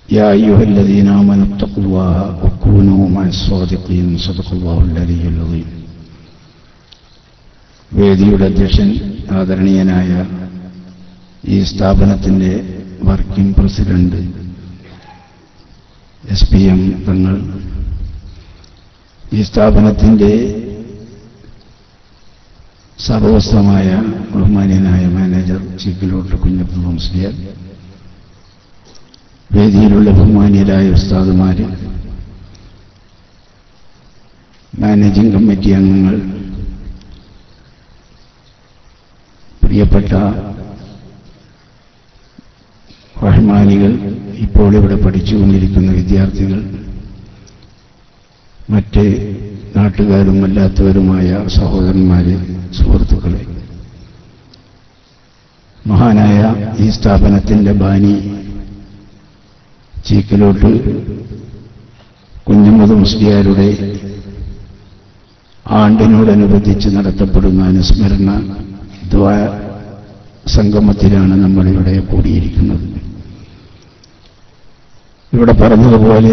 يا أيها الذين آمنوا اتقوا الله وكونوا مع الصادقين صدق الله العلي العظيم വേദിയുടെ അധ്യക്ഷൻ ആദരണീയനായ ഈ സ്ഥാപനത്തിൻ്റെ working president S P M Thangal ഈ സ്ഥാപനത്തിൻ്റെ സർവസ്വമായ ബഹുമാന്യനായ മാനേജർ ചീക്കിലോട്ട് കുഞ്ഞപ്പ മുസ്ലിയാർ വേദിയിലുള്ള ബഹുമാന്യരായ ഉസ്താദുമാര് മാനേജിംഗ് കമ്മിറ്റി അംഗങ്ങൾ പ്രിയപ്പെട്ട റഹ്മാനികൾ ഇപ്പോൾ ഇവിടെ പഠിച്ചുകൊണ്ടിരിക്കുന്ന വിദ്യാർത്ഥികൾ മറ്റ് നാട്ടുകാരും അല്ലാത്തവരുമായ സഹോദരന്മാരെ സുഹൃത്തുക്കളെ മഹാനായ ഈ സ്ഥാപനത്തിന്റെ ബാനി ചീക്കിലോട്ട് കുഞ്ഞമ്മദ് മുസ്ലിയാരുടെ ആണ്ടിനോടനുബന്ധിച്ച് നടത്തപ്പെടുന്ന അനുസ്മരണ ദ്വാ സംഗമത്തിലാണ് നമ്മളിവിടെ കൂടിയിരിക്കുന്നത് ഇവിടെ പറഞ്ഞതുപോലെ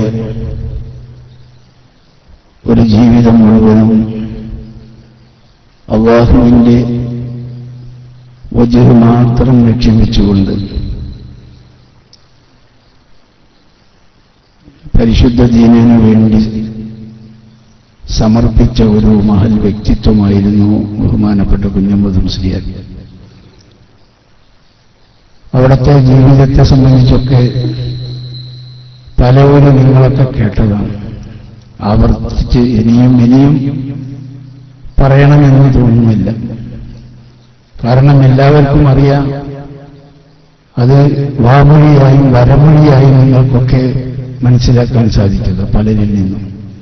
ഒരു ജീവിതം മുഴുവനും അള്ളാഹുവിൻ്റെ വജുഹ് മാത്രം ലക്ഷ്യം വെച്ചുകൊണ്ട് പരിശുദ്ധ ദീനു വേണ്ടി സമർപ്പിച്ച ഒരു മഹൽ വ്യക്തിത്വമായിരുന്നു ബഹുമാനപ്പെട്ട കുഞ്ഞമ്മദ് മുസ്ലിയാർ അവിടുത്തെ ജീവിതത്തെ സംബന്ധിച്ചൊക്കെ പലവരും നിങ്ങളൊക്കെ കേട്ടതാണ് ആവർത്തിച്ച് ഇനിയും ഇനിയും പറയണമെന്ന് തോന്നുന്നില്ല കാരണം എല്ലാവർക്കും അറിയാം അത് വാമൊഴിയായും വരമൊഴിയായും നിങ്ങൾക്കൊക്കെ മനസ്സിലാക്കാൻ സാധിക്കുക പലരിൽ നിന്നും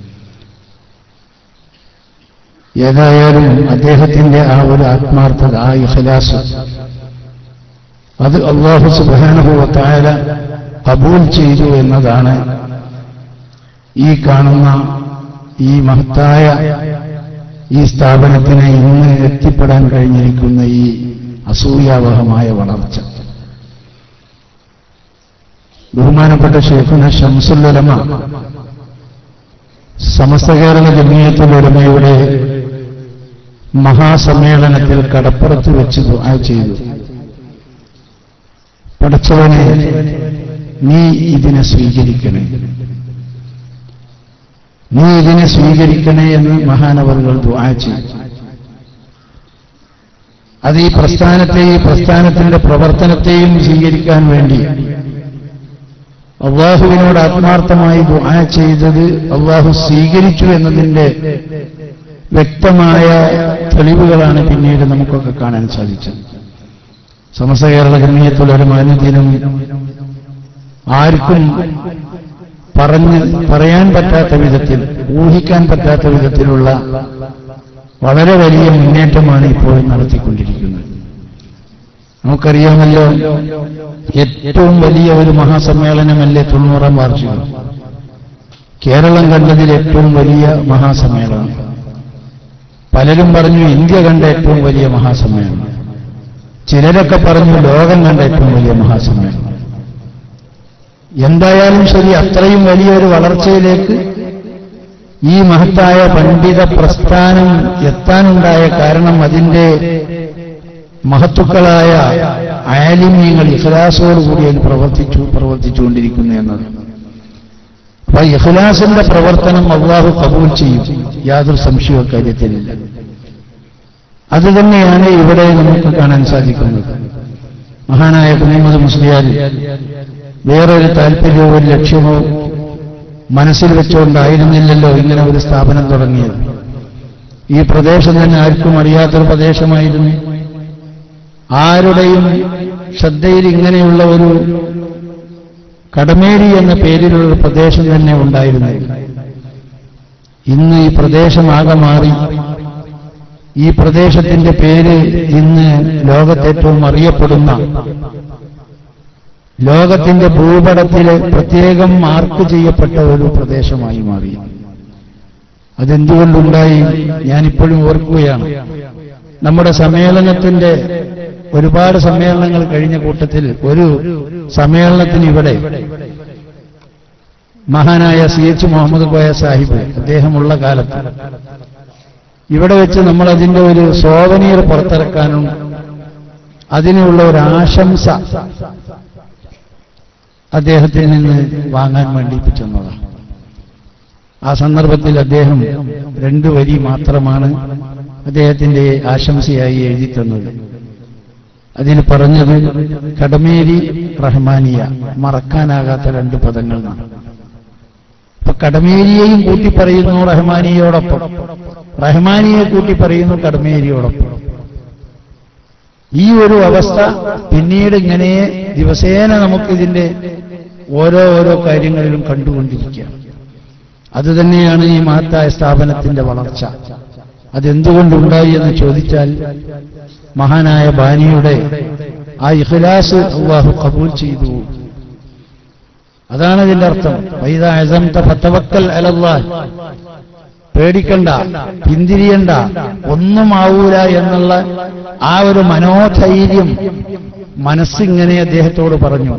ഏതായാലും അദ്ദേഹത്തിന്റെ ആ ഒരു ആത്മാർത്ഥത ആ ഇഖലാസ് അത് അള്ളാഹു സുബാനുഭവത്തായ കബൂൽ ചെയ്തു എന്നതാണ് ഈ കാണുന്ന ഈ മഹത്തായ ഈ സ്ഥാപനത്തിന് ഇന്ന് എത്തിപ്പെടാൻ കഴിഞ്ഞിരിക്കുന്ന ഈ അസൂയാവഹമായ വളർച്ച ബഹുമാനപ്പെട്ട ഷെയ്ഖുന ഷംസുല്ലമ സമസ്ത കേരള ജമീയത്തുലമയുടെ മഹാസമ്മേളനത്തിൽ കടപ്പുറത്ത് വെച്ച് ദുആ ചെയ്തു പടച്ചവനെ നീ ഇതിനെ സ്വീകരിക്കണേ നീ ഇതിനെ സ്വീകരിക്കണേ എന്ന് മഹാനവറുകൾ ദുആ ചെയ്തു അത് ഈ പ്രസ്ഥാനത്തെയും ഈ പ്രസ്ഥാനത്തിന്റെ പ്രവർത്തനത്തെയും സ്വീകരിക്കാൻ വേണ്ടി അള്ളാഹുവിനോട് ആത്മാർത്ഥമായി ദുആ ചെയ്തത് അള്ളാഹു സ്വീകരിച്ചു എന്നതിന്റെ വ്യക്തമായ തെളിവുകളാണ് പിന്നീട് നമുക്കൊക്കെ കാണാൻ സാധിച്ചത് സമസ്ത കേരള ഗണ്യത്തുള്ളൊരു മാന്യത്തിനും ആർക്കും പറഞ്ഞ് പറയാൻ പറ്റാത്ത വിധത്തിൽ ഊഹിക്കാൻ പറ്റാത്ത വിധത്തിലുള്ള വളരെ വലിയ മുന്നേറ്റമാണ് ഇപ്പോൾ നടത്തിക്കൊണ്ടിരിക്കുന്നത് നമുക്കറിയാമല്ലോ ഏറ്റവും വലിയ ഒരു മഹാസമ്മേളനമല്ലേ തൊണ്ണൂറാം വാർഷികം കേരളം കണ്ടതിൽ ഏറ്റവും വലിയ മഹാസമ്മേളനം പലരും പറഞ്ഞു ഇന്ത്യ കണ്ട ഏറ്റവും വലിയ മഹാസമ്മേളനം ചിലരൊക്കെ പറഞ്ഞു ലോകം കണ്ട ഏറ്റവും വലിയ മഹാസമ്മേളനം എന്തായാലും ശരി അത്രയും വലിയൊരു വളർച്ചയിലേക്ക് ഈ മഹത്തായ പണ്ഡിത പ്രസ്ഥാനം എത്താനുണ്ടായ കാരണം അതിന്റെ മഹത്തുക്കളായ ആലിമ്യങ്ങൾ ഇഖ്ലാസോടുകൂടി അതിൽ പ്രവർത്തിച്ചു പ്രവർത്തിച്ചുകൊണ്ടിരിക്കുന്നു എന്നത് അപ്പൊ ഇഖ്ലാസിന്റെ പ്രവർത്തനം അള്ളാഹു കബൂൽ ചെയ്യും യാതൊരു സംശയവും അക്കാര്യത്തിലില്ല അത് തന്നെയാണ് ഇവിടെ നമുക്ക് കാണാൻ സാധിക്കുന്നത് മഹാനായ കുഞ്ഞമ്മദ് മുസ്ലിയാർ വേറൊരു താല്പര്യവും ഒരു ലക്ഷ്യമോ മനസ്സിൽ വെച്ചുകൊണ്ടായിരുന്നില്ലല്ലോ ഇങ്ങനെ ഒരു സ്ഥാപനം തുടങ്ങിയത് ഈ പ്രദേശം തന്നെ ആർക്കും അറിയാത്തൊരു പ്രദേശമായിരുന്നു ആരുടെയും ശ്രദ്ധയിൽ ഇങ്ങനെയുള്ള ഒരു കടമേരി എന്ന പേരിലുള്ള ഒരു പ്രദേശം തന്നെ ഉണ്ടായിരുന്നില്ല ഇന്ന് ഈ പ്രദേശമാകെ മാറി ഈ പ്രദേശത്തിന്റെ പേര് ഇന്ന് ലോകത്തേറ്റവും അറിയപ്പെടുന്ന ലോകത്തിന്റെ ഭൂപടത്തിൽ പ്രത്യേകം മാർക്ക് ചെയ്യപ്പെട്ട ഒരു പ്രദേശമായി മാറി അതെന്തുകൊണ്ടുണ്ടായി ഞാനിപ്പോഴും ഓർക്കുകയാണ് നമ്മുടെ സമ്മേളനത്തിന്റെ ഒരുപാട് സമ്മേളനങ്ങൾ കഴിഞ്ഞ കൂട്ടത്തിൽ ഒരു സമ്മേളനത്തിന് ഇവിടെ മഹാനായ സി എച്ച് മുഹമ്മദ് കോയ സാഹിബ് അദ്ദേഹമുള്ള കാലത്ത് ഇവിടെ വെച്ച് നമ്മൾ അതിന്റെ ഒരു സോവനീർ പുറത്തിറക്കാനും അതിനുള്ള ഒരു ആശംസ അദ്ദേഹത്തിൽ നിന്ന് വാങ്ങാൻ വേണ്ടി ചെന്നതാണ് ആ സന്ദർഭത്തിൽ അദ്ദേഹം രണ്ടു വരി മാത്രമാണ് അദ്ദേഹത്തിന്റെ ആശംസയായി എഴുതി തന്നത് അതിൽ പറഞ്ഞത് കടമേരി റഹ്മാനിയ മറക്കാനാകാത്ത രണ്ട് പദങ്ങൾ എന്നാണ് അപ്പൊ കടമേരിയെയും കൂട്ടി പറയുന്നു റഹ്മാനിയോടൊപ്പം റഹ്മാനിയെ കൂട്ടി പറയുന്നു കടമേരിയോടൊപ്പം ഈ ഒരു അവസ്ഥ പിന്നീട് ഇങ്ങനെ ദിവസേന നമുക്കിതിന്റെ ഓരോ ഓരോ കാര്യങ്ങളിലും കണ്ടുകൊണ്ടിരിക്കുക അതുതന്നെയാണ് ഈ മഹത്തായ സ്ഥാപനത്തിന്റെ വളർച്ച അതെന്തുകൊണ്ടുണ്ടായി എന്ന് ചോദിച്ചാൽ മഹാനായ ബാനിയുടെ ആ ഇഖ്ലാസ് അള്ളാഹു കബൂൽ ചെയ്തു അതാണ് ഇതിന്റെ അർത്ഥം വൈദ അസംത ഫത്തവക്കൽ അലല്ലാഹ് പേടിക്കണ്ട പിന്തിരിയണ്ട ഒന്നും ആവൂല എന്നുള്ള ആ ഒരു മനോധൈര്യം മനസ്സിങ്ങനെ അദ്ദേഹത്തോട് പറഞ്ഞു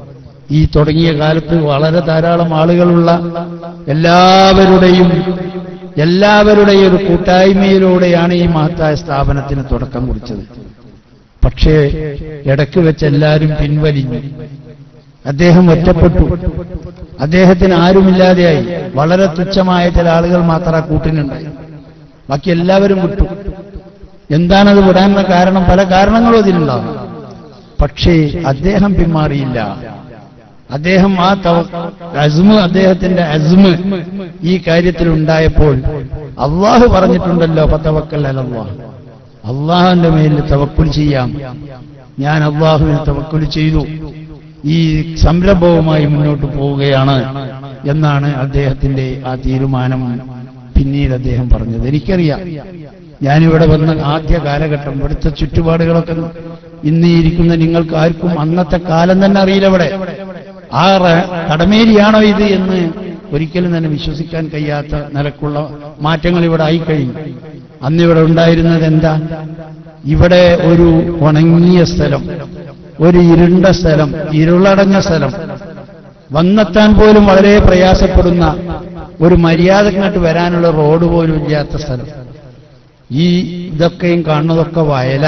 ഈ തുടങ്ങിയ കാലത്ത് വളരെ ധാരാളം ആളുകളുള്ള എല്ലാവരുടെയും എല്ലാവരുടെയും ഒരു കൂട്ടായ്മയിലൂടെയാണ് ഈ മഹത്തായ സ്ഥാപനത്തിന് തുടക്കം കുറിച്ചത് പക്ഷേ ഇടയ്ക്ക് വെച്ച് എല്ലാവരും പിൻവലിഞ്ഞു അദ്ദേഹം ഒറ്റപ്പെട്ടു അദ്ദേഹത്തിന് ആരുമില്ലാതെയായി വളരെ തുച്ഛമായ ചില ആളുകൾ മാത്രം ആ കൂട്ടിനുണ്ടായി ബാക്കി എല്ലാവരും വിട്ടു എന്താണത് വിടാനുള്ള കാരണം പല കാരണങ്ങളും അതിലുണ്ടാവും പക്ഷേ അദ്ദേഹം പിന്മാറിയില്ല അദ്ദേഹം ആ തവ അസ്മ് അദ്ദേഹത്തിന്റെ അസ്മ് ഈ കാര്യത്തിൽ ഉണ്ടായപ്പോൾ അള്ളാഹു പറഞ്ഞിട്ടുണ്ടല്ലോ പത്തവക്കൽ അലല്ലാഹ് അള്ളാഹുവിന്റെ മേലിൽ തവക്കുൽ ചെയ്യാം ഞാൻ അള്ളാഹുവിനെ തവക്കുൽ ചെയ്തു ഈ സംരംഭവുമായി മുന്നോട്ട് പോവുകയാണ് എന്നാണ് അദ്ദേഹത്തിന്റെ ആ തീരുമാനം പിന്നീട് അദ്ദേഹം പറഞ്ഞത് എനിക്കറിയാം ഞാനിവിടെ വന്ന ആദ്യ കാലഘട്ടം ഇവിടുത്തെ ചുറ്റുപാടുകളൊക്കെ ഇന്ന് ഇരിക്കുന്ന നിങ്ങൾക്ക് ആർക്കും അന്നത്തെ കാലം തന്നെ അറിയില്ല ഇവിടെ ആ റ- കടമേരിയാണോ ഇത് എന്ന് ഒരിക്കലും തന്നെ വിശ്വസിക്കാൻ കഴിയാത്ത നിലക്കുള്ള മാറ്റങ്ങൾ ഇവിടെ ആയിക്കഴിഞ്ഞു അന്നിവിടെ ഉണ്ടായിരുന്നത് എന്താ ഇവിടെ ഒരു ഉണങ്ങിയ സ്ഥലം ഒരു ഇരുണ്ട സ്ഥലം ഇരുളടഞ്ഞ സ്ഥലം വന്നെത്താൻ പോലും വളരെ പ്രയാസപ്പെടുന്ന ഒരു മര്യാദക്കിനകത്ത് വരാനുള്ള റോഡ് പോലും ഇല്ലാത്ത സ്ഥലം ഈ ഇതൊക്കെയും കാണുന്നതൊക്കെ വയല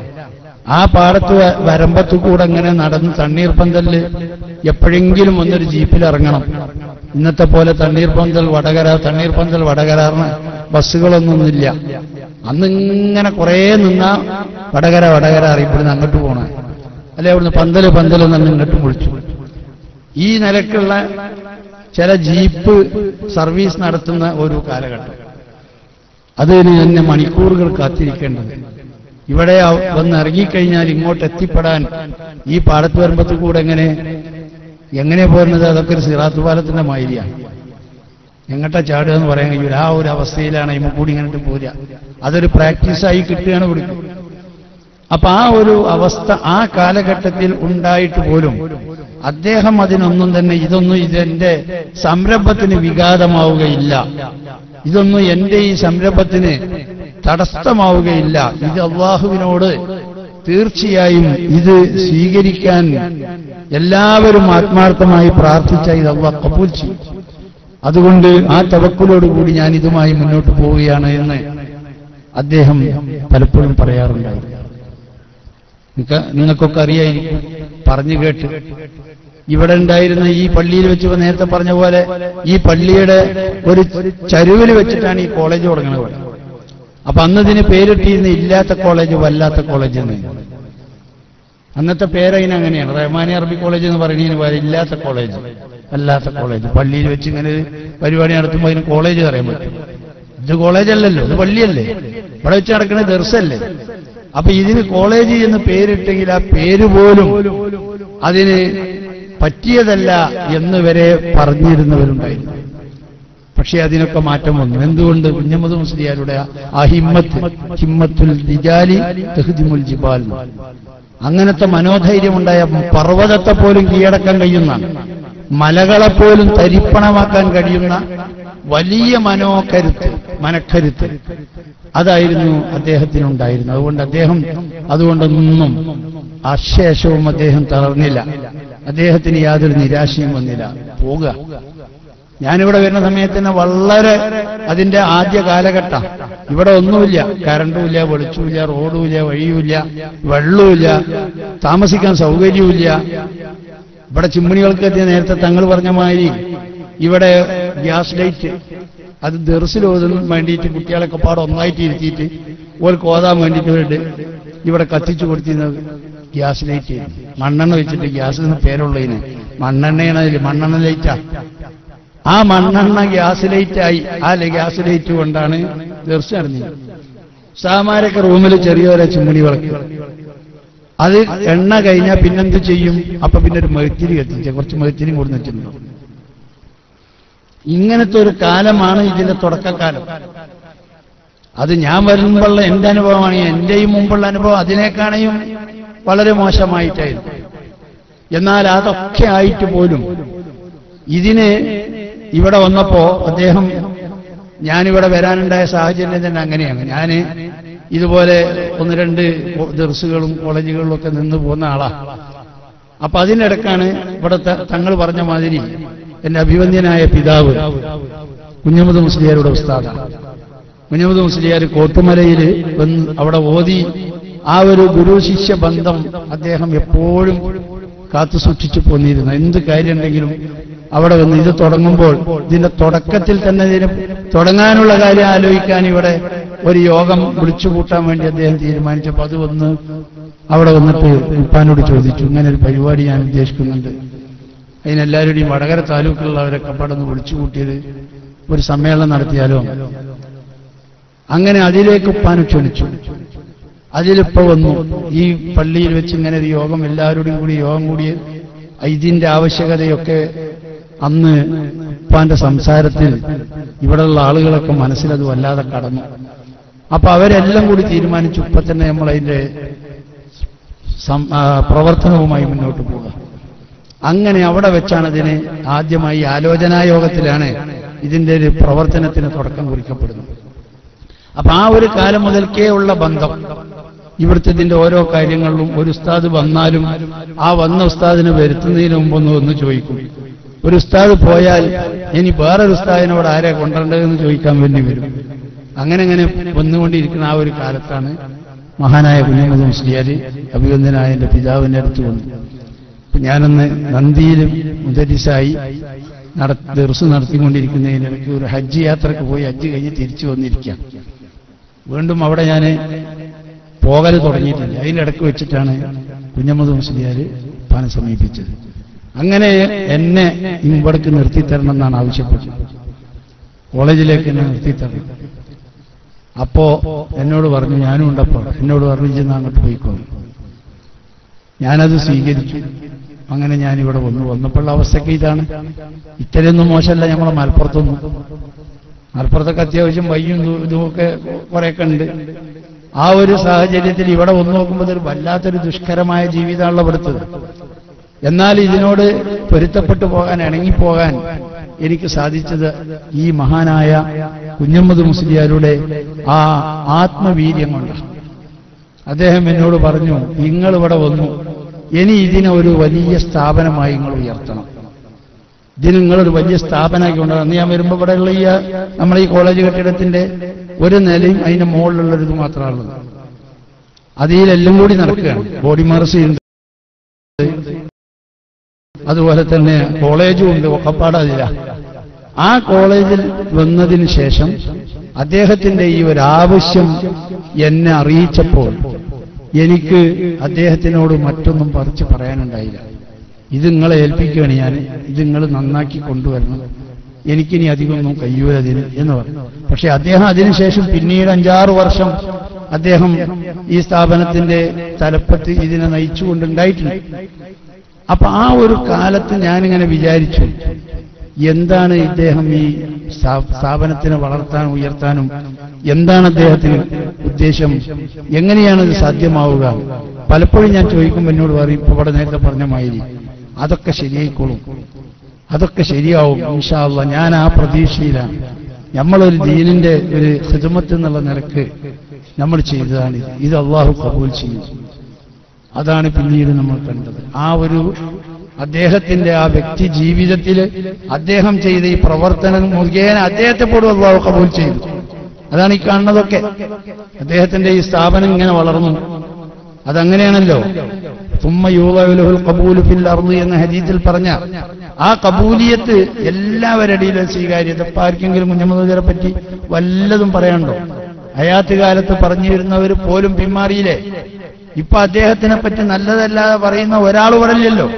ആ പാടത്ത് വ- വരമ്പത്ത് കൂടെ ഇങ്ങനെ നടന്ന് തണ്ണീർപ്പന്തലില് എപ്പോഴെങ്കിലും ഒന്നൊരു ജീപ്പിൽ ഇറങ്ങണം ഇന്നത്തെ പോലെ തണ്ണീർപ്പന്തൽ വടകര തണ്ണീർപ്പന്തൽ വടകരാറിന് ബസ്സുകളൊന്നുമില്ല അന്ന് ഇങ്ങനെ കുറേ നിന്നാ വടകര വടകര അറിയപ്പെടുന്ന അങ്ങോട്ട് പോണേ അല്ലെ അവിടുന്ന് പന്തല് പന്തല് നിന്ന് ഇങ്ങോട്ട് വിളിച്ചു ഈ നിലക്കുള്ള ചില ജീപ്പ് സർവീസ് നടത്തുന്ന ഒരു കാലഘട്ടം അതിന് തന്നെ മണിക്കൂറുകൾ കാത്തിരിക്കേണ്ടത് ഇവിടെ അവ- വന്ന് ഇറങ്ങിക്കഴിഞ്ഞാൽ ഇങ്ങോട്ട് എത്തിപ്പെടാൻ ഈ പാടത്ത് വരുമ്പത്ത് കൂടെ എങ്ങനെ എങ്ങനെ പോരുന്നത് അതൊക്കെ ഒരു സിറാത്ത് പാലത്തിന്റെ മാതിരിയാണ് എങ്ങട്ടാ ചാടുക എന്ന് പറയാൻ കഴിയൂല ആ ഒരു അവസ്ഥയിലാണ് ഇമ്മ കൂടി ഇങ്ങോട്ട് പോരുക അതൊരു പ്രാക്ടീസായി കിട്ടുകയാണ് പിടിക്കും അപ്പൊ ആ ഒരു അവസ്ഥ ആ കാലഘട്ടത്തിൽ ഉണ്ടായിട്ട് പോലും അദ്ദേഹം അതിനൊന്നും തന്നെ ഇതൊന്നും ഇതെന്റെ സംരംഭത്തിന് വിഘാതമാവുകയില്ല ഇതൊന്നും എന്റെ ഈ സംരംഭത്തിന് തടസ്സമാവുകയില്ല ഇത് അള്ളാഹുവിനോട് തീർച്ചയായും ഇത് സ്വീകരിക്കാൻ എല്ലാവരും ആത്മാർത്ഥമായി പ്രാർത്ഥിച്ച ഇത് അള്ളാഹ് കബൂൽ ചെയ്യും അതുകൊണ്ട് ആ തവക്കുലോടുകൂടി ഞാൻ ഇതുമായി മുന്നോട്ട് പോവുകയാണ് എന്ന് അദ്ദേഹം പലപ്പോഴും പറയാറുണ്ടായിരുന്നു നിങ്ങ- നിങ്ങൾക്കൊക്കെ അറിയായിരിക്കും പറഞ്ഞു കേട്ട് ഇവിടെ ഉണ്ടായിരുന്ന ഈ പള്ളിയിൽ വെച്ച് ഇപ്പൊ നേരത്തെ പറഞ്ഞ പോലെ ഈ പള്ളിയുടെ ഒരു ചരുവിൽ വെച്ചിട്ടാണ് ഈ കോളേജ് തുടങ്ങുന്നത് ഇവിടെ അപ്പൊ അന്ന് ഇതിന് പേരിട്ടിരുന്ന ഇല്ലാത്ത കോളേജ് വല്ലാത്ത കോളേജ് എന്ന് അന്നത്തെ പേരതിന് അങ്ങനെയാണ് റഹ്മാനി അറബി കോളേജ് എന്ന് പറയുന്നതിന് പകരം ഇല്ലാത്ത കോളേജ് അല്ലാത്ത കോളേജ് പള്ളിയിൽ വെച്ച് ഇങ്ങനെ ഒരു പരിപാടി നടത്തുമ്പോൾ അതിന് കോളേജ് പറയാൻ പറ്റും ഇത് കോളേജ് അല്ലല്ലോ ഇത് പള്ളിയല്ലേ ഇവിടെ വെച്ച് നടക്കുന്ന ദർശല്ലേ അപ്പൊ ഇതിന് കോളേജ് എന്ന് പേരിട്ടെങ്കിൽ ആ പേര് പോലും അതിന് പറ്റിയതല്ല എന്ന് വരെ പറഞ്ഞിരുന്നവരുണ്ടായിരുന്നു പക്ഷേ അതിനൊക്കെ മാറ്റം വന്നു എന്തുകൊണ്ട് കുഞ്ഞമ്മദ് മുസ്ലിയാരുടെ ആ- ആ ഹിമ്മത്ത് ഹിമ്മത്തുൽ ദിജാലി തെഹ്ദിമുൽ ജിബാൽ എന്ന്. അങ്ങനത്തെ മനോധൈര്യമുണ്ടായ പർവ്വതത്തെ പോലും കീഴടക്കാൻ കഴിയുന്ന മലകളെപ്പോലും തരിപ്പണമാക്കാൻ കഴിയുന്ന വലിയ മനോകരുത്ത് മനക്കരുത്ത് അതായിരുന്നു അദ്ദേഹത്തിനുണ്ടായിരുന്നത് അതുകൊണ്ട് അദ്ദേഹം അതുകൊണ്ടൊന്നും അശേഷവും അദ്ദേഹം തളർന്നില്ല അദ്ദേഹത്തിന് യാതൊരു നിരാശയും വന്നില്ല പോവുക ഞാനിവിടെ വരുന്ന സമയത്ത് തന്നെ വളരെ അതിന്റെ ആദ്യ കാലഘട്ടം ഇവിടെ ഒന്നുമില്ല കറണ്ടുമില്ല വെളിച്ചമില്ല റോഡുമില്ല വഴിയുമില്ല വെള്ളവുമില്ല താമസിക്കാൻ സൗകര്യവുമില്ല ഇവിടെ ചിമ്മിണികൾക്ക് എത്തിയ നേരത്തെ തങ്ങൾ പറഞ്ഞ മാതിരി ഇവിടെ ഗ്യാസ് ലൈറ്റ് അത് ദെർസിൽ ഓതാൻ വേണ്ടിയിട്ട് കുട്ടികളൊക്കെ പാടെ ഒന്നായിട്ട് ഇരുത്തിയിട്ട് ഓർക്ക് ഓതാൻ വേണ്ടിയിട്ട് വേണ്ടി ഇവിടെ കത്തിച്ചു കൊടുത്തിരുന്നത് ഗ്യാസ് ലൈറ്റ് മണ്ണെണ്ണ വെച്ചിട്ട് ഗ്യാസ് എന്ന് പേരുള്ളതിന് മണ്ണെണ്ണയാണ് അതിൽ മണ്ണെണ്ണ ലൈറ്റാ ആ മണ്ണെണ്ണ ഗ്യാസ് ലൈറ്റായി ആ ല- ഗ്യാസ് ലൈറ്റ് കൊണ്ടാണ് ദർശ നടന്നത് സാമാരൊക്കെ റൂമിൽ ചെറിയൊരു ചിമ്മിണി വിളക്ക് അത് എണ്ണ കഴിഞ്ഞാൽ പിന്നെന്ത് ചെയ്യും അപ്പൊ പിന്നെ ഒരു മെഴുത്തിരി കത്തിച്ച കുറച്ച് മെഴുത്തിരി കൊടുത്തിട്ടുണ്ടോ ഇങ്ങനത്തെ ഒരു കാലമാണ് ഇതിന്റെ തുടക്കക്കാലം അത് ഞാൻ വരുമ്പോഴുള്ള എന്റെ അനുഭവമാണ് എന്റെയും മുമ്പുള്ള അനുഭവം അതിനേക്കാണെയും വളരെ മോശമായിട്ടായിരുന്നു എന്നാൽ അതൊക്കെ ആയിട്ട് പോലും ഇതിന് ഇവിടെ വന്നപ്പോ അദ്ദേഹം ഞാനിവിടെ വരാനുണ്ടായ സാഹചര്യം തന്നെ അങ്ങനെയാണ് ഞാൻ ഇതുപോലെ ഒന്ന് രണ്ട് ദർസുകളും കോളേജുകളിലും ഒക്കെ നിന്ന് പോകുന്ന ആളാ അപ്പൊ അതിനിടക്കാണ് ഇവിടുത്തെ തങ്ങൾ പറഞ്ഞ മാതിരി എന്റെ അഭിവന്ദ്യനായ പിതാവ് കുഞ്ഞമുദ് മുസ്ലിയാരുടെ ഉസ്താദാണ് കുഞ്ഞമുദ് മുസ്ലിയാർ കോട്ടുമലയിൽ വന്ന് അവിടെ ഓതി ആ ഒരു ഗുരു ശിഷ്യ ബന്ധം അദ്ദേഹം എപ്പോഴും കാത്തു സൂക്ഷിച്ചു പോന്നിരുന്നു എന്ത് കാര്യമുണ്ടെങ്കിലും അവിടെ വന്ന് ഇത് തുടങ്ങുമ്പോൾ ഇതിന്റെ തുടക്കത്തിൽ തന്നെ ഇതിന് തുടങ്ങാനുള്ള കാര്യം ആലോചിക്കാൻ ഇവിടെ ഒരു യോഗം വിളിച്ചു കൂട്ടാൻ വേണ്ടി അദ്ദേഹം തീരുമാനിച്ചപ്പോൾ അത് വന്ന് അവിടെ വന്നിട്ട് ഉപ്പാനോട് ചോദിച്ചു ഇങ്ങനെ ഒരു പരിപാടി ഞാൻ ഉദ്ദേശിക്കുന്നുണ്ട് അതിനെല്ലാവരുടെയും വടകര താലൂക്കിലുള്ളവരൊക്കെ പടന്ന് വിളിച്ചു കൂട്ടിയത് ഒരു സമ്മേളനം നടത്തിയാലോ അങ്ങനെ അതിലേക്ക് ഉപ്പാനെ ക്ഷണിച്ചു അതിലിപ്പോ വന്നു ഈ പള്ളിയിൽ വെച്ച് ഇങ്ങനെ ഒരു യോഗം എല്ലാവരോടും കൂടി യോഗം കൂടി ഇതിന്റെ ആവശ്യകതയൊക്കെ അന്ന് ഉപ്പാന്റെ സംസാരത്തിൽ ഇവിടെയുള്ള ആളുകളൊക്കെ മനസ്സിലത് വല്ലാതെ കടന്നു അപ്പൊ അവരെല്ലാം കൂടി തീരുമാനിച്ചു ഇപ്പൊ തന്നെ നമ്മൾ അതിന്റെ സം- ആ, പ്രവർത്തനവുമായി മുന്നോട്ട് പോവുക അങ്ങനെ അവിടെ വെച്ചാണ് ഇതിന് ആദ്യമായി ആലോചനായോഗത്തിലാണ് ഇതിന്റെ ഒരു പ്രവർത്തനത്തിന് തുടക്കം കുറിക്കപ്പെടുന്നത് അപ്പൊ ആ ഒരു കാലം മുതൽക്കേ ഉള്ള ബന്ധം ഇവിടുത്തെ ഇതിന്റെ ഓരോ കാര്യങ്ങളിലും ഒരു ഉസ്താദ് വന്നാലും ആ വന്ന ഉസ്താദിനെ വരുത്തുന്നതിന് മുമ്പൊന്ന് ഒന്ന് ചോദിക്കും ഒരു ഉസ്താദ് പോയാൽ ഇനി വേറൊരു ഉസ്താദിനോട് ആരെ കൊണ്ടുവരേണ്ടതെന്ന് ചോദിക്കാൻ വേണ്ടി വരും അങ്ങനെ അങ്ങനെ വന്നുകൊണ്ടിരിക്കുന്ന ആ ഒരു കാലത്താണ് മഹാനായ കുഞ്ഞമ്മദ് മുസ്ലിയാർ അഭിവന്ദനായ എന്റെ പിതാവിന്റെ അടുത്ത് വന്നു അപ്പൊ ഞാനൊന്ന് നന്ദിയിലും മുദരിസായി നട ദർസ് നടത്തിക്കൊണ്ടിരിക്കുന്നതിനിടയ്ക്ക് ഒരു ഹജ്ജ് യാത്രക്ക് പോയി ഹജ്ജ് കഴിഞ്ഞ് തിരിച്ചു വന്നിരിക്കാം വീണ്ടും അവിടെ ഞാൻ പോകൽ തുടങ്ങിയിട്ടില്ല അതിനിടയ്ക്ക് വെച്ചിട്ടാണ് കുഞ്ഞമ്മദ് മുസ്ലിയാർ പാനെ സമീപിച്ചത് അങ്ങനെ എന്നെ ഇവിടേക്ക് നിർത്തിത്തരണം എന്നാണ് ആവശ്യപ്പെട്ടത് കോളേജിലേക്ക് എന്നെ നിർത്തിത്തരണം അപ്പോ എന്നോട് പറഞ്ഞു ഞാനും ഉണ്ടപ്പോ എന്നോട് പറഞ്ഞു ചെന്ന് അങ്ങോട്ട് പോയിക്കോ ഞാനത് സ്വീകരിച്ചു അങ്ങനെ ഞാനിവിടെ വന്നു വന്നപ്പോഴുള്ള അവസ്ഥയ്ക്ക് ഇതാണ് ഇത്രയൊന്നും മോശമല്ല നമ്മളെ മലപ്പുറത്തൊന്നും മലപ്പുറത്തൊക്കെ അത്യാവശ്യം വയ്യും ഇതും- ഇതുമൊക്കെ കുറെയൊക്കെ ഉണ്ട് ആ ഒരു സാഹചര്യത്തിൽ ഇവിടെ വന്നു നോക്കുമ്പോൾ ഒരു വല്ലാത്തൊരു ദുഷ്കരമായ ജീവിതമാണല്ലോ ഇവിടുത്തത് എന്നാൽ ഇതിനോട് പൊരുത്തപ്പെട്ടു പോകാൻ ഇണങ്ങിപ്പോകാൻ എനിക്ക് സാധിച്ചത് ഈ മഹാനായ കുഞ്ഞമ്മദ് മുസ്ലിയാരുടെ ആ ആത്മവീര്യം കൊണ്ടാണ് അദ്ദേഹം എന്നോട് പറഞ്ഞു നിങ്ങൾ ഇവിടെ വന്നു ഇനി ഇതിനെ ഒരു വലിയ സ്ഥാപനമായി നിങ്ങൾ ഉയർത്തണം ഇതിന് നിങ്ങളൊരു വലിയ സ്ഥാപനമാക്കി കൊണ്ടുവരണം അന്ന് ഞാൻ വരുമ്പോൾ ഇവിടെയുള്ള ഈ നമ്മളെ ഈ കോളേജ് കെട്ടിടത്തിന്റെ ഒരു നിലയും അതിന്റെ മുകളിലുള്ളൊരു ഇത് മാത്രമാണുള്ളത് അതിലെല്ലാം കൂടി നടക്കുകയാണ് ബോഡി മറസ് ഉണ്ട് അതുപോലെ തന്നെ കോളേജും ഉണ്ട് ഒക്കപ്പാടതില്ല ആ കോളേജിൽ വന്നതിന് ശേഷം അദ്ദേഹത്തിന്റെ ഈ ഒരു ആവശ്യം എന്നെ അറിയിച്ചപ്പോൾ എനിക്ക് അദ്ദേഹത്തിനോട് മറ്റൊന്നും പറിച്ച് പറയാനുണ്ടായില്ല ഇത് നിങ്ങളെ ഏൽപ്പിക്കുകയാണ് ഞാൻ ഇത് നിങ്ങൾ നന്നാക്കി കൊണ്ടുവരണം എനിക്കിനി അധികമൊന്നും കഴിയൂല അതിന് എന്ന് പറഞ്ഞു പക്ഷെ അദ്ദേഹം അതിനുശേഷം പിന്നീട് അഞ്ചാറ് വർഷം അദ്ദേഹം ഈ സ്ഥാപനത്തിന്റെ തലപ്പത്ത് ഇതിനെ നയിച്ചുകൊണ്ടുണ്ടായിട്ടുണ്ട് അപ്പൊ ആ ഒരു കാലത്ത് ഞാനിങ്ങനെ വിചാരിച്ചു എന്താണ് ഇദ്ദേഹം ഈ സ്ഥാ- സ്ഥാപനത്തിനെ വളർത്താനും ഉയർത്താനും എന്താണ് അദ്ദേഹത്തിന് ഉദ്ദേശം എങ്ങനെയാണ് ഇത് സാധ്യമാവുക പലപ്പോഴും ഞാൻ ചോദിക്കുമ്പോൾ എന്നോട് പറയും ഇപ്പൊ ഇവിടെ നേരത്തെ പറഞ്ഞ മാതിരി അതൊക്കെ ശരിയായിക്കോളും അതൊക്കെ ശരിയാവും ഇൻഷാല്ല ഞാൻ ആ പ്രതീക്ഷയിലാണ് നമ്മളൊരു ദീനിന്റെ ഒരു ഹിതമത്ത് എന്നുള്ള നിലക്ക് നമ്മൾ ചെയ്തതാണ് ഇത്. ഇത് അള്ളാഹു കബൂൽ ചെയ്യും അതാണ് പിന്നീട് നമ്മൾ കണ്ടത് ആ ഒരു അദ്ദേഹത്തിന്റെ ആ വ്യക്തി ജീവിതത്തിൽ അദ്ദേഹം ചെയ്ത ഈ പ്രവർത്തനം മുഖേന അദ്ദേഹത്തെ പോലും അള്ളാഹു കബൂൽ ചെയ്തു അതാണ് ഈ കാണുന്നതൊക്കെ അദ്ദേഹത്തിന്റെ ഈ സ്ഥാപനം ഇങ്ങനെ വളർന്നു അതങ്ങനെയാണല്ലോ തുമ്മ യൂലഹുൽ കബൂലു ഫിൽ അർദ് എന്ന ഹദീത്തിൽ പറഞ്ഞ ആ കബൂലിയത്ത് എല്ലാവരുടെയിലും സ്വീകാര്യത ഇപ്പൊ ആർക്കെങ്കിലും കുഞ്ഞമ്മദൂരെ പറ്റി വല്ലതും പറയാനുണ്ടോ അയാത്ത് കാലത്ത് പറഞ്ഞിരുന്നവർ പോലും പിന്മാറിയില്ലേ ഇപ്പൊ അദ്ദേഹത്തിനെ പറ്റി നല്ലതല്ലാതെ പറയുന്ന ഒരാൾ പറയില്ലല്ലോ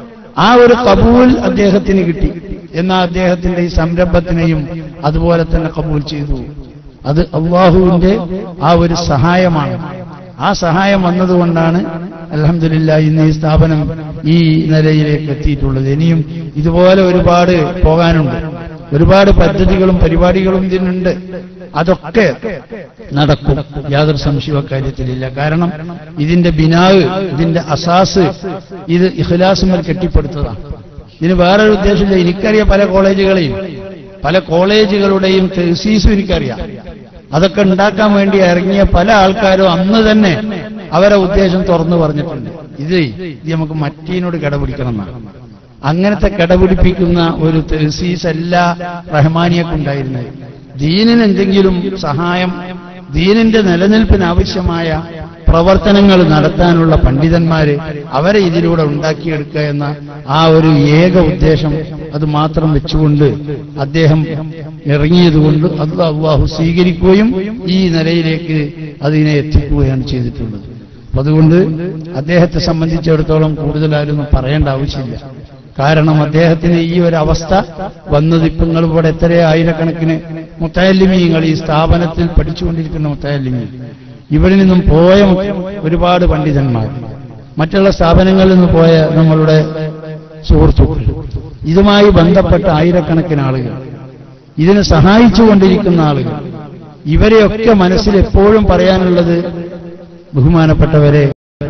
ആ ഒരു കബൂൽ അദ്ദേഹത്തിന് കിട്ടി എന്നാൽ അദ്ദേഹത്തിന്റെ ഈ സംരംഭത്തിനെയും അതുപോലെ തന്നെ കബൂൽ ചെയ്തു അത് അള്ളാഹുവിന്റെ ആ ഒരു സഹായമാണ് ആ സഹായം വന്നതുകൊണ്ടാണ് അലഹമില്ല ഇന്ന് ഈ സ്ഥാപനം ഈ നിലയിലേക്ക് എത്തിയിട്ടുള്ളത് ഇനിയും ഇതുപോലെ ഒരുപാട് പോകാനുണ്ട് ഒരുപാട് പദ്ധതികളും പരിപാടികളും ഇതിനുണ്ട് അതൊക്കെ നടക്കും യാതൊരു സംശയവും കാര്യത്തിലില്ല കാരണം ഇതിന്റെ ബിനാവ് ഇതിന്റെ അസാസ് ഇത് ഇഖ്ലാസുമൽ കെട്ടിപ്പടുത്തതാണ് ഇതിന് വേറൊരു ഉദ്ദേശമില്ല എനിക്കറിയാം പല കോളേജുകളെയും പല കോളേജുകളുടെയും തെസീസും എനിക്കറിയാം അതൊക്കെ ഉണ്ടാക്കാൻ വേണ്ടി ഇറങ്ങിയ പല ആൾക്കാരും അന്ന് തന്നെ അവരെ ഉദ്ദേശം തുറന്നു പറഞ്ഞിട്ടുണ്ട് ഇത് ഇത് നമുക്ക് മറ്റീനോട് കിടപിടിക്കണം എന്നാണ് അങ്ങനത്തെ കിടപിടിപ്പിക്കുന്ന ഒരു തെസീസ് അല്ല റഹ്മാനിയക്കുണ്ടായിരുന്നത് ദീനിന് എന്തെങ്കിലും സഹായം ദീനിന്റെ നിലനിൽപ്പിന് ആവശ്യമായ പ്രവർത്തനങ്ങൾ നടത്താനുള്ള പണ്ഡിതന്മാര് അവരെ ഇതിലൂടെ ഉണ്ടാക്കിയെടുക്കുക എന്ന ആ ഒരു ഏക ഉദ്ദേശം അത് മാത്രം വെച്ചുകൊണ്ട് അദ്ദേഹം ഇറങ്ങിയതുകൊണ്ട് അത് അള്ളാഹു സ്വീകരിക്കുകയും ഈ നിലയിലേക്ക് അതിനെ എത്തിക്കുകയാണ് ചെയ്തിട്ടുള്ളത് അപ്പൊ അതുകൊണ്ട് അദ്ദേഹത്തെ സംബന്ധിച്ചിടത്തോളം കൂടുതലാരൊന്നും പറയേണ്ട ആവശ്യമില്ല കാരണം അദ്ദേഹത്തിന് ഈ ഒരു അവസ്ഥ വന്നത് ഇപ്പൊ നിങ്ങൾ ഇവിടെ എത്ര ആയിരക്കണക്കിന് മുത്തയല്ലിമീങ്ങൾ ഈ സ്ഥാപനത്തിൽ പഠിച്ചുകൊണ്ടിരിക്കുന്ന മുത്തയല്ലിമീ ഇവിടെ നിന്നും പോയ ഒരുപാട് പണ്ഡിതന്മാർ മറ്റുള്ള സ്ഥാപനങ്ങളിൽ നിന്ന് പോയ നമ്മളുടെ സുഹൃത്തുക്കൾ ഇതുമായി ബന്ധപ്പെട്ട ആയിരക്കണക്കിന് ആളുകൾ ഇതിനെ സഹായിച്ചുകൊണ്ടിരിക്കുന്ന ആളുകൾ ഇവരെയൊക്കെ മനസ്സിൽ എപ്പോഴും പറയാനുള്ളത് ബഹുമാനപ്പെട്ടവരെ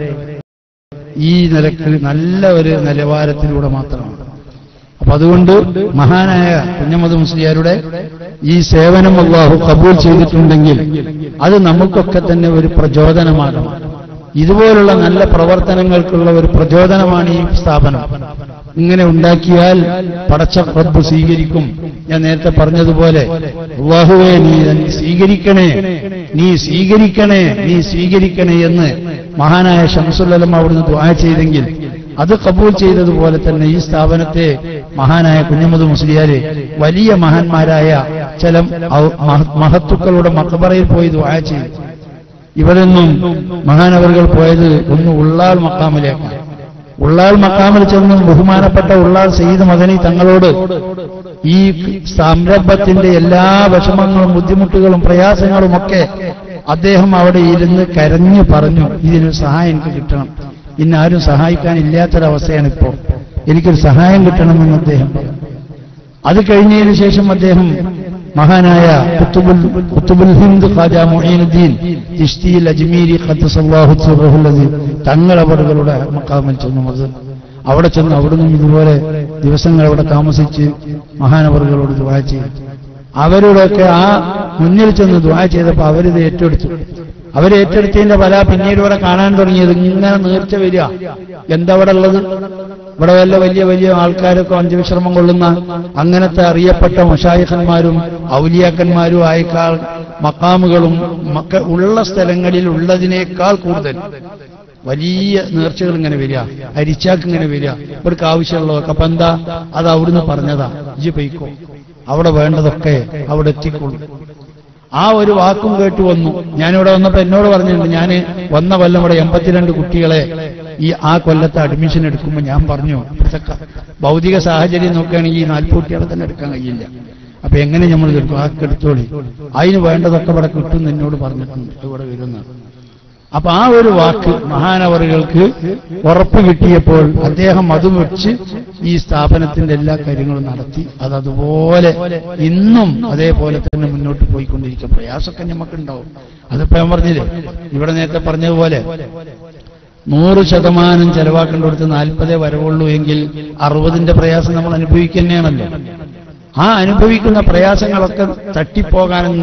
ഈ നിലക്ക് നല്ല ഒരു നിലവാരത്തിലൂടെ മാത്രമാണ് അപ്പൊ അതുകൊണ്ട് മഹാനായ കുഞ്ഞമ്മദ് മുസ്ലിയാരുടെ ഈ സേവനം അള്ളാഹു കബൂൽ ചെയ്തിട്ടുണ്ടെങ്കിൽ അത് നമുക്കൊക്കെ തന്നെ ഒരു പ്രചോദനമാകണം ഇതുപോലുള്ള നല്ല പ്രവർത്തനങ്ങൾക്കുള്ള ഒരു പ്രചോദനമാണ് ഈ സ്ഥാപനം ഇങ്ങനെ ഉണ്ടാക്കിയാൽ പടച്ച റബ്ബ് സ്വീകരിക്കും ഞാൻ നേരത്തെ പറഞ്ഞതുപോലെ അള്ളാഹുവേ നീ തന്നെ സ്വീകരിക്കണേ നീ സ്വീകരിക്കണേ നീ സ്വീകരിക്കണേ എന്ന് മഹാനായ ഷംസുല്ലം അവിടുന്ന് ദ്വാ ചെയ്തെങ്കിൽ അത് കബൂൽ ചെയ്തതുപോലെ തന്നെ ഈ സ്ഥാപനത്തെ മഹാനായ കുഞ്ഞമ്മദ് മുസ്ലിയാര് വലിയ മഹാന്മാരായ ചില ഔ- മഹ- മഹത്തുക്കളുടെ മക്കബറയിൽ പോയി ദ്വാ ചെയ്തു ഇവിടെ നിന്നും മഹാനവറുകൾ പോയത് ഒന്ന് ഉള്ളാൾ മക്കാമിലേക്കാണ് ഉള്ളാൾ മക്കാമിൽ ചെന്ന് ബഹുമാനപ്പെട്ട ഉള്ളാൾ സയ്യിദ് മദനി തങ്ങളോട് ഈ സംരംഭത്തിന്റെ എല്ലാ വിഷമങ്ങളും ബുദ്ധിമുട്ടുകളും പ്രയാസങ്ങളും ഒക്കെ അദ്ദേഹം അവിടെ ഇരുന്ന് കരഞ്ഞു പറഞ്ഞു ഇതിനൊരു സഹായം എനിക്ക് കിട്ടണം ഇന്ന് ആരും സഹായിക്കാനില്ലാത്തൊരവസ്ഥയാണ് ഇപ്പോൾ എനിക്കൊരു സഹായം കിട്ടണമെന്ന് അദ്ദേഹം പറഞ്ഞു അത് കഴിഞ്ഞതിന് ശേഷം അദ്ദേഹം മഹാനായ കുത്തുബുൽ കുത്തുബുൽ ഹിന്ദ് ഖാജ മൊഹീനുദ്ദീൻ ചിഷ്തിയിൽ അജ്മീരി ഖദ്ദസല്ലാഹു സിർറഹുൽ അസീം തങ്ങളവറുകളുടെ മക്കാമിൽ ചെന്നു അത് അവിടെ ചെന്ന് അവിടുന്ന് ഇതുപോലെ ദിവസങ്ങൾ അവിടെ താമസിച്ച് മഹാനവറുകളോട് ദുആ ചെയ്തു അവരോടൊക്കെ ആ മുന്നിൽ ചെന്ന് ദുആ ചെയ്തപ്പോൾ അവരിത് ഏറ്റെടുത്തു അവർ ഏറ്റെടുത്തതിന്റെ പല പിന്നീട് ഇവിടെ കാണാൻ തുടങ്ങിയത് ഇങ്ങനെ നേർച്ച വരിക എന്താ അവിടെ ഉള്ളത് ഇവിടെ വല്ല വലിയ വലിയ ആൾക്കാരൊക്കെ അന്ത്യവിശ്രമം കൊള്ളുന്ന അങ്ങനത്തെ അറിയപ്പെട്ട മഷായിഖന്മാരും ഔലിയാക്കന്മാരും ആയേക്കാൾ മക്കാമുകളും മക്ക ഉള്ള സ്ഥലങ്ങളിൽ ഉള്ളതിനേക്കാൾ കൂടുതൽ വലിയ നേർച്ചകൾ ഇങ്ങനെ വരിക അരിച്ചാക്ക് ഇങ്ങനെ വരിക ഇവർക്ക് ആവശ്യമുള്ളതൊക്കെ അപ്പൊ എന്താ അത് അവിടുന്ന് പറഞ്ഞതാ ഇജ് പൊയ്ക്കോ അവിടെ വേണ്ടതൊക്കെ അവിടെ എത്തിക്കൊള്ളു ആ ഒരു വാക്കും കേട്ടു വന്നു ഞാനിവിടെ വന്നപ്പോ എന്നോട് പറഞ്ഞിട്ടുണ്ട് ഞാൻ വന്ന കൊല്ലം ഇവിടെ എൺപത്തിരണ്ട് കുട്ടികളെ ഈ ആ കൊല്ലത്തെ അഡ്മിഷൻ എടുക്കുമ്പോൾ ഞാൻ പറഞ്ഞു ഇപ്പോഴത്തെ ക- ഭൗതിക സാഹചര്യം നോക്കുകയാണെങ്കിൽ ഈ നാൽപ്പത് കുട്ടികളെ തന്നെ എടുക്കാൻ കഴിയില്ല അപ്പൊ എങ്ങനെ നമ്മൾ എടുക്കും ആക്കെ എടുത്തോളി അതിന് വേണ്ടതൊക്കെ ഇവിടെ കിട്ടും എന്ന് എന്നോട് പറഞ്ഞിട്ടുണ്ട് ഇവിടെ വരുന്ന അപ്പൊ ആ ഒരു വാക്ക് മഹാനവറുകൾക്ക് ഉറപ്പ് കിട്ടിയപ്പോൾ അദ്ദേഹം അതും വെച്ച് ഈ സ്ഥാപനത്തിന്റെ എല്ലാ കാര്യങ്ങളും നടത്തി അത് അതുപോലെ ഇന്നും അതേപോലെ തന്നെ മുന്നോട്ട് പോയിക്കൊണ്ടിരിക്കും പ്രയാസമൊക്കെ നമുക്കുണ്ടാവും അതിപ്പോ ഞാൻ പറഞ്ഞില്ലേ ഇവിടെ നേരത്തെ പറഞ്ഞതുപോലെ നൂറ് ശതമാനം ചെലവാക്കേണ്ടടുത്ത് നാൽപ്പതേ വരവുള്ളൂ എങ്കിൽ അറുപതിന്റെ പ്രയാസം നമ്മൾ അനുഭവിക്കുന്നതാണല്ലോ ആ അനുഭവിക്കുന്ന പ്രയാസങ്ങളൊക്കെ തട്ടിപ്പോകാനും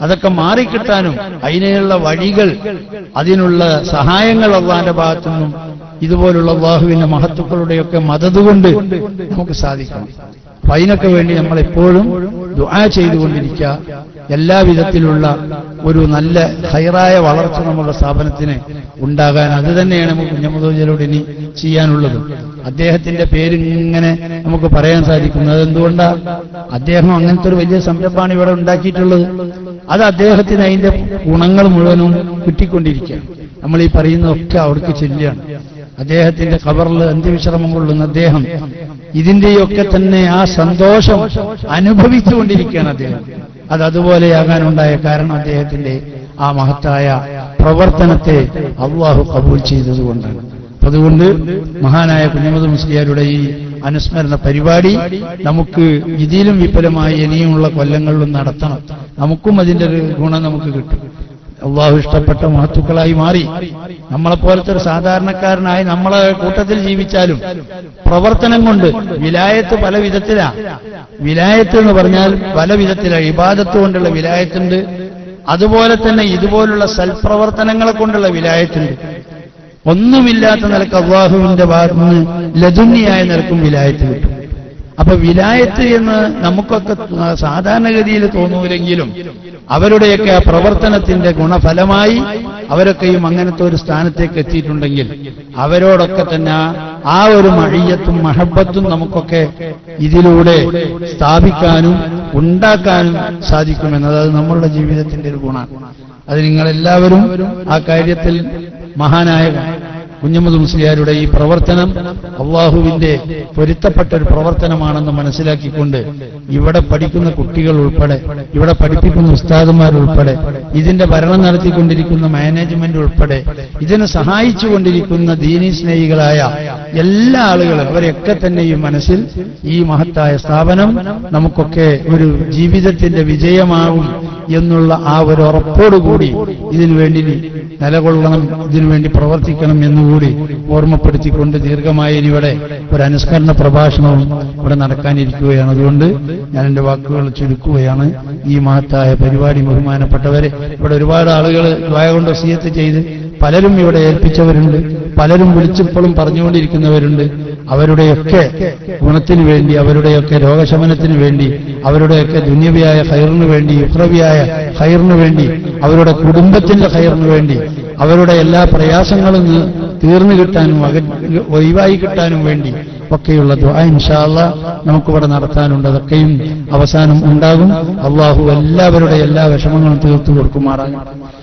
അതൊക്കെ മാറിക്കിട്ടാനും അതിനുള്ള വഴികൾ അതിനുള്ള സഹായങ്ങൾ അള്ളാന്റെ ഭാഗത്തുനിന്നും ഇതുപോലുള്ള അള്ളാഹുവിന്റെ മഹത്തുക്കളുടെയൊക്കെ മദത് കൊണ്ട് നമുക്ക് സാധിക്കണം അപ്പൊ അതിനൊക്കെ വേണ്ടി നമ്മൾ എപ്പോഴും ദുആ ചെയ്തുകൊണ്ടിരിക്കുക എല്ലാവിധത്തിലുള്ള ഒരു നല്ല ഹൈറായ വളർച്ച നമ്മുടെ സ്ഥാപനത്തിന് ഉണ്ടാകാൻ അത് തന്നെയാണ് നമുക്ക് കുഞ്ഞമ്മദോജലോട് ഇനി ചെയ്യാനുള്ളത് അദ്ദേഹത്തിന്റെ പേര് ഇങ്ങനെ നമുക്ക് പറയാൻ സാധിക്കുന്നത് എന്തുകൊണ്ടാ അദ്ദേഹം അങ്ങനത്തെ ഒരു വലിയ സംരംഭമാണ് ഇവിടെ ഉണ്ടാക്കിയിട്ടുള്ളത് അത് അദ്ദേഹത്തിന് അതിന്റെ ഗുണങ്ങൾ മുഴുവനും കിട്ടിക്കൊണ്ടിരിക്കുകയാണ് നമ്മൾ ഈ പറയുന്നതൊക്കെ അവിടേക്ക് ചെല്ലുകയാണ് അദ്ദേഹത്തിന്റെ ഖബറിൽ അന്ത്യവിശ്രമം കൊള്ളുന്ന അദ്ദേഹം ഇതിന്റെയൊക്കെ തന്നെ ആ സന്തോഷം അനുഭവിച്ചുകൊണ്ടിരിക്കുകയാണ് അദ്ദേഹം അത് അതുപോലെയാകാനുണ്ടായ കാരണം അദ്ദേഹത്തിന്റെ ആ മഹത്തായ പ്രവർത്തനത്തെ അള്ളാഹു കബൂൽ ചെയ്തതുകൊണ്ടാണ് അപ്പൊ അതുകൊണ്ട് മഹാനായ കുഞ്ഞമത് മുസ്ലിയാരുടെ ഈ അനുസ്മരണ പരിപാടി നമുക്ക് ഇതിലും വിപുലമായി ഇനിയുമുള്ള കൊല്ലങ്ങളിലും നടത്തണം നമുക്കും അതിന്റെ ഒരു ഗുണം നമുക്ക് കിട്ടും അള്ളാഹു ഇഷ്ടപ്പെട്ട മഹത്തുക്കളായി മാറി നമ്മളെപ്പോലത്തെ ഒരു സാധാരണക്കാരനായി നമ്മളെ കൂട്ടത്തിൽ ജീവിച്ചാലും പ്രവർത്തനം കൊണ്ട് വിലായത്ത് പല വിധത്തിലാ വിലായത്ത് എന്ന് പറഞ്ഞാൽ പല വിധത്തിലാ ഇബാദത്ത് കൊണ്ടുള്ള വിലായത്തുണ്ട് അതുപോലെ തന്നെ ഇതുപോലുള്ള സൽപ്രവർത്തനങ്ങളെ കൊണ്ടുള്ള വിലായത്തുണ്ട് ഒന്നുമില്ലാത്ത നിലക്ക് അള്ളാഹുവിന്റെ ഭാഗത്തുനിന്ന് ലതുന്യായ നിലക്കും വിലായത്ത് കിട്ടും അപ്പൊ വിലായത്ത് എന്ന് നമുക്കൊക്കെ സാധാരണഗതിയിൽ തോന്നൂലെങ്കിലും അവരുടെയൊക്കെ ആ പ്രവർത്തനത്തിന്റെ ഗുണഫലമായി അവരൊക്കെയും അങ്ങനത്തെ ഒരു സ്ഥാനത്തേക്ക് എത്തിയിട്ടുണ്ടെങ്കിൽ അവരോടൊക്കെ തന്നെ ആ ഒരു മഴയത്തും മഹബത്തും നമുക്കൊക്കെ ഇതിലൂടെ സ്ഥാപിക്കാനും ഉണ്ടാക്കാനും സാധിക്കുമെന്നത് അത് നമ്മളുടെ ജീവിതത്തിന്റെ ഒരു ഗുണമാണ് അത് നിങ്ങളെല്ലാവരും ആ കാര്യത്തിൽ മഹാനായ കുഞ്ഞമ്മദ് മുസ്ലിയാരുടെ ഈ പ്രവർത്തനം അള്ളാഹുവിന്റെ പൊരുത്തപ്പെട്ട ഒരു പ്രവർത്തനമാണെന്ന് മനസ്സിലാക്കിക്കൊണ്ട് ഇവിടെ പഠിക്കുന്ന കുട്ടികൾ ഉൾപ്പെടെ ഇവിടെ പഠിപ്പിക്കുന്ന ഉസ്താദുമാരുൾപ്പെടെ ഇതിന്റെ ഭരണം നടത്തിക്കൊണ്ടിരിക്കുന്ന മാനേജ്മെന്റ് ഉൾപ്പെടെ ഇതിനെ സഹായിച്ചുകൊണ്ടിരിക്കുന്ന ദീനി സ്നേഹികളായ എല്ലാ ആളുകളും അവരെയൊക്കെ തന്നെ ഈ മനസ്സിൽ ഈ മഹത്തായ സ്ഥാപനം നമുക്കൊക്കെ ഒരു ജീവിതത്തിന്റെ വിജയമാകും എന്നുള്ള ആ ഒരു ഉറപ്പോടുകൂടി ഇതിനു വേണ്ടി നിലകൊള്ളണം ഇതിനു വേണ്ടി പ്രവർത്തിക്കണം എന്നുകൂടി ഓർമ്മപ്പെടുത്തിക്കൊണ്ട് ദീർഘമായ ഇവിടെ ഒരു അനുസ്മരണ പ്രഭാഷണവും ഇവിടെ നടക്കാനിരിക്കുകയാണ് അതുകൊണ്ട് ഞാൻ എന്റെ വാക്കുകൾ ചുരുക്കുകയാണ് ഈ മഹത്തായ പരിപാടി ബഹുമാനപ്പെട്ടവരെ ഇവിടെ ഒരുപാട് ആളുകൾ ദ്വായ കൊണ്ട് വസീയത്ത് ചെയ്ത് പലരും ഇവിടെ ഏൽപ്പിച്ചവരുണ്ട് പലരും വിളിച്ചിപ്പോഴും പറഞ്ഞുകൊണ്ടിരിക്കുന്നവരുണ്ട് അവരുടെയൊക്കെ ഗുണത്തിന് വേണ്ടി അവരുടെയൊക്കെ രോഗശമനത്തിന് വേണ്ടി അവരുടെയൊക്കെ ദുന്യവിയായ ഹൈറിന് വേണ്ടി യുഹ്രവിയായ ഹൈറിന് വേണ്ടി അവരുടെ കുടുംബത്തിന്റെ ഹൈറിന് വേണ്ടി അവരുടെ എല്ലാ പ്രയാസങ്ങളും നി- തീർന്നു കിട്ടാനും അക- ഒഴിവായി കിട്ടാനും വേണ്ടി ഒക്കെയുള്ള ദുആ ഇൻഷാല്ല നമുക്കിവിടെ നടത്താനുണ്ട് അതൊക്കെയും അവസാനം ഉണ്ടാകും അള്ളാഹു എല്ലാവരുടെ എല്ലാ വിഷമങ്ങളും തീർത്തു കൊടുക്കുമാറാകും